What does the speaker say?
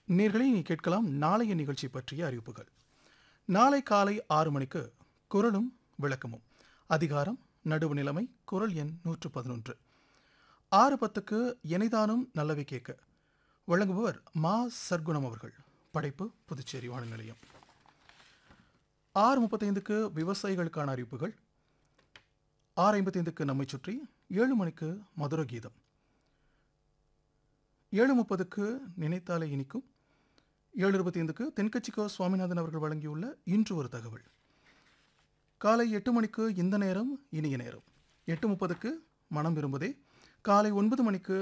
நேர்களை நீ கேட்கலாம் நாளைய நிகழ்ச்சி பற்றிய அறிவிப்புகள் நாளை காலை ஆறு மணிக்கு குரலும் விளக்கமும் அதிகாரம் நடுவு நிலைமை குரல் எண் நூற்று பதினொன்று ஆறு பத்துக்கு இணைதானும் நல்லவை கேட்க வழங்குபவர் மா சர்க்குணம் அவர்கள் படைப்பு புதுச்சேரி வானொலி நிலையம் ஆறு முப்பத்தைந்துக்கு விவசாயிகளுக்கான அறிவிப்புகள் ஆறு ஐம்பத்தைந்துக்கு நம்மை சுற்றி ஏழு மணிக்கு மதுர கீதம் ஏழு முப்பதுக்கு நினைத்தாலே இனிக்கும் ஏழு இருபத்தைந்துக்கு தென்கட்சிக்கோ சுவாமிநாதன் அவர்கள் வழங்கியுள்ள இன்று ஒரு தகவல் காலை எட்டு மணிக்கு இந்த நேரம் இனிய நேரம் எட்டு முப்பதுக்கு மனம் விரும்புதே காலை ஒன்பது மணிக்கு